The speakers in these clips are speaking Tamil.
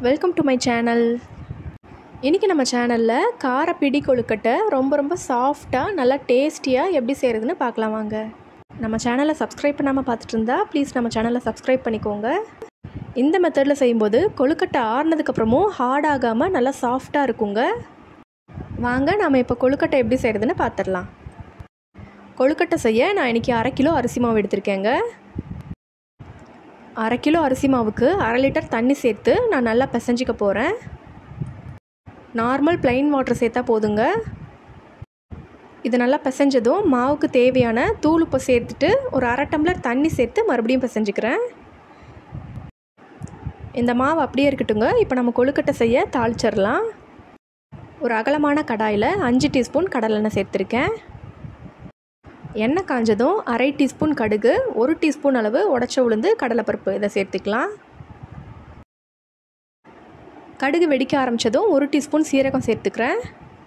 வெல்கம் டு மை சேனல் இன்றைக்கி நம்ம சேனலில் கார பிடி கொழுக்கட்டை ரொம்ப ரொம்ப சாஃப்டாக நல்லா டேஸ்டியாக எப்படி செய்கிறதுன்னு பார்க்கலாம் வாங்க நம்ம சேனலை சப்ஸ்கிரைப் பண்ணாமல் பார்த்துட்டு இருந்தா ப்ளீஸ் நம்ம சேனலை சப்ஸ்கிரைப் பண்ணிக்கோங்க இந்த மெத்தடில் செய்யும்போது கொழுக்கட்டை ஆறுனதுக்கப்புறமும் ஹார்ட் ஆகாமல் நல்லா சாஃப்டாக இருக்குங்க வாங்க நாம் இப்போ கொழுக்கட்டை எப்படி செய்கிறதுன்னு பார்த்துடலாம் கொழுக்கட்டை செய்ய நான் இன்றைக்கி அரை கிலோ அரிசி மாவு எடுத்திருக்கேங்க அரை கிலோ அரிசி மாவுக்கு அரை லிட்டர் தண்ணி சேர்த்து நான் நல்லா பிசைஞ்சிக்க போகிறேன் நார்மல் ப்ளைன் வாட்டர் சேர்த்தா போதுங்க இது நல்லா பிசைஞ்சதும் மாவுக்கு தேவையான தூள் உப்பு சேர்த்துட்டு ஒரு அரை டம்ளர் தண்ணி சேர்த்து மறுபடியும் பிசைஞ்சிக்கிறேன் இந்த மாவு அப்படியே இருக்கட்டுங்க இப்போ நம்ம கொழுக்கட்டை செய்ய தாளிச்சிடலாம் ஒரு அகலமான கடாயில் அஞ்சு டீஸ்பூன் கடலெண்ணெய் சேர்த்துருக்கேன் எண்ணெய் காஞ்சதும் அரை டீஸ்பூன் கடுகு ஒரு டீஸ்பூன் அளவு உடச்ச உளுந்து கடலைப்பருப்பு இதை சேர்த்துக்கலாம் கடுகு வெடிக்க ஆரம்பித்ததும் ஒரு டீஸ்பூன் சீரகம் சேர்த்துக்கிறேன்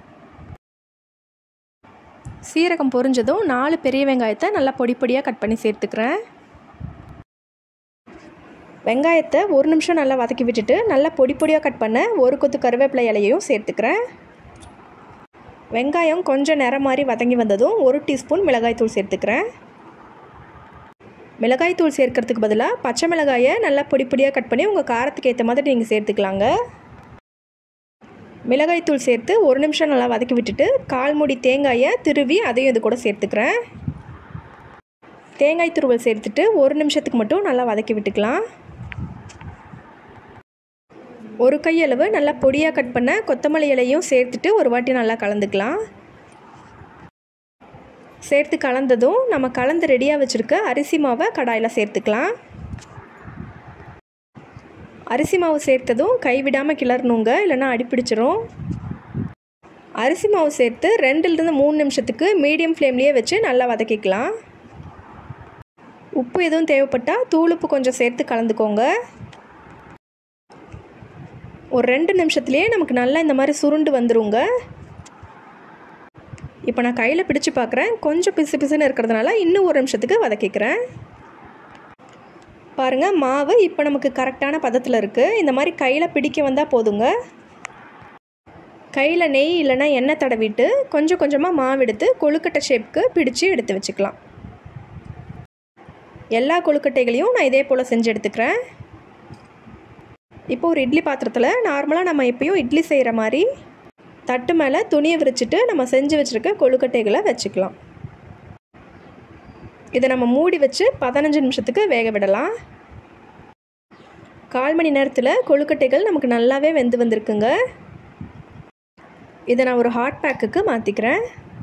சீரகம் பொரிஞ்சதும் நாலு பெரிய வெங்காயத்தை நல்லா பொடி பொடியாக கட் பண்ணி சேர்த்துக்கிறேன் வெங்காயத்தை ஒரு நிமிஷம் நல்லா வதக்கி விட்டுட்டு நல்லா பொடி பொடியாக கட் பண்ண ஒரு கொத்து கருவேப்பிலை இலையையும் சேர்த்துக்கிறேன் வெங்காயம் கொஞ்சம் நிறம் மாதிரி வதங்கி வந்ததும் ஒரு டீஸ்பூன் மிளகாய்த்தூள் சேர்த்துக்கிறேன் மிளகாய்த்தூள் சேர்க்கறதுக்கு பதிலாக பச்சை மிளகாயை நல்லா பொடி பொடியாக கட் பண்ணி உங்கள் காரத்துக்கு ஏற்ற மாதிரி நீங்கள் சேர்த்துக்கலாங்க மிளகாய்த்தூள் சேர்த்து ஒரு நிமிஷம் நல்லா வதக்கி விட்டுட்டு கால் மூடி தேங்காயை திருவி அதையும் இது கூட சேர்த்துக்கிறேன் தேங்காய் துருவல் சேர்த்துட்டு ஒரு நிமிஷத்துக்கு மட்டும் நல்லா வதக்கி விட்டுக்கலாம் ஒரு கையளவு நல்லா பொடியாக கட் பண்ண கொத்தமல்லி இலையும் சேர்த்துட்டு ஒரு வாட்டி நல்லா கலந்துக்கலாம் சேர்த்து கலந்ததும் நம்ம கலந்து ரெடியாக வச்சுருக்க அரிசி மாவை கடாயில் சேர்த்துக்கலாம் அரிசி மாவு சேர்த்ததும் கைவிடாமல் கிளறணுங்க இல்லைன்னா அடிப்பிடிச்சிரும் அரிசி மாவு சேர்த்து ரெண்டுலேருந்து மூணு நிமிஷத்துக்கு மீடியம் ஃப்ளேம்லேயே வச்சு நல்லா வதக்கிக்கலாம் உப்பு எதுவும் தேவைப்பட்டால் தூளுப்பு கொஞ்சம் சேர்த்து கலந்துக்கோங்க ஒரு ரெண்டு நிமிஷத்துலேயே நமக்கு நல்லா இந்த மாதிரி சுருண்டு வந்துருங்க இப்போ நான் கையில் பிடிச்சு பார்க்குறேன் கொஞ்சம் பிசு பிசுன்னு இருக்கிறதுனால இன்னும் ஒரு நிமிஷத்துக்கு வதக்கிக்கிறேன் பாருங்கள் மாவு இப்போ நமக்கு கரெக்டான பதத்தில் இருக்குது இந்த மாதிரி கையில் பிடிக்க வந்தால் போதுங்க கையில் நெய் இல்லைன்னா எண்ணெய் தடவிட்டு கொஞ்சம் கொஞ்சமாக மாவு எடுத்து கொழுக்கட்டை ஷேப்புக்கு பிடிச்சு எடுத்து வச்சுக்கலாம் எல்லா கொழுக்கட்டைகளையும் நான் இதே போல் செஞ்சு எடுத்துக்கிறேன் இப்போ ஒரு இட்லி பாத்திரத்தில் நார்மலாக நம்ம எப்பயும் இட்லி செய்கிற மாதிரி தட்டு மேலே துணியை விரிச்சிட்டு நம்ம செஞ்சு வச்சுருக்க கொழுக்கட்டைகளை வச்சுக்கலாம் இதை நம்ம மூடி வச்சு பதினஞ்சு நிமிஷத்துக்கு வேக விடலாம் கால் மணி நேரத்தில் கொழுக்கட்டைகள் நமக்கு நல்லாவே வெந்து வந்திருக்குங்க இதை நான் ஒரு ஹாட் பேக்குக்கு மாற்றிக்கிறேன்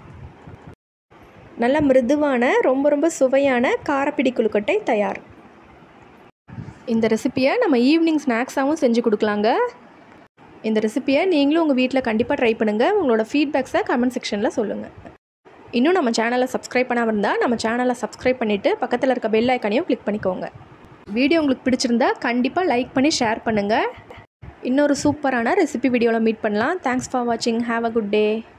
நல்ல மிருதுவான ரொம்ப ரொம்ப சுவையான காரப்பிடி கொழுக்கட்டை தயார் இந்த ரெசிப்பியை நம்ம ஈவினிங் ஸ்நாக்ஸாகவும் செஞ்சு கொடுக்கலாங்க இந்த ரெசிப்பியை நீங்களும் உங்கள் வீட்டில் கண்டிப்பாக ட்ரை பண்ணுங்கள் உங்களோட ஃபீட்பேக்ஸை கமெண்ட் செக்ஷனில் சொல்லுங்கள் இன்னும் நம்ம சேனலை சப்ஸ்கிரைப் பண்ணாமல் இருந்தால் நம்ம சேனலை சப்ஸ்கிரைப் பண்ணிவிட்டு பக்கத்தில் இருக்க பெல் ஐக்கானையும் கிளிக் பண்ணிக்கோங்க வீடியோ உங்களுக்கு பிடிச்சிருந்தா கண்டிப்பாக லைக் பண்ணி ஷேர் பண்ணுங்கள் இன்னொரு சூப்பரான ரெசிபி வீடியோவில் மீட் பண்ணலாம் தேங்க்ஸ் ஃபார் வாட்சிங் ஹாவ் அ குட் டே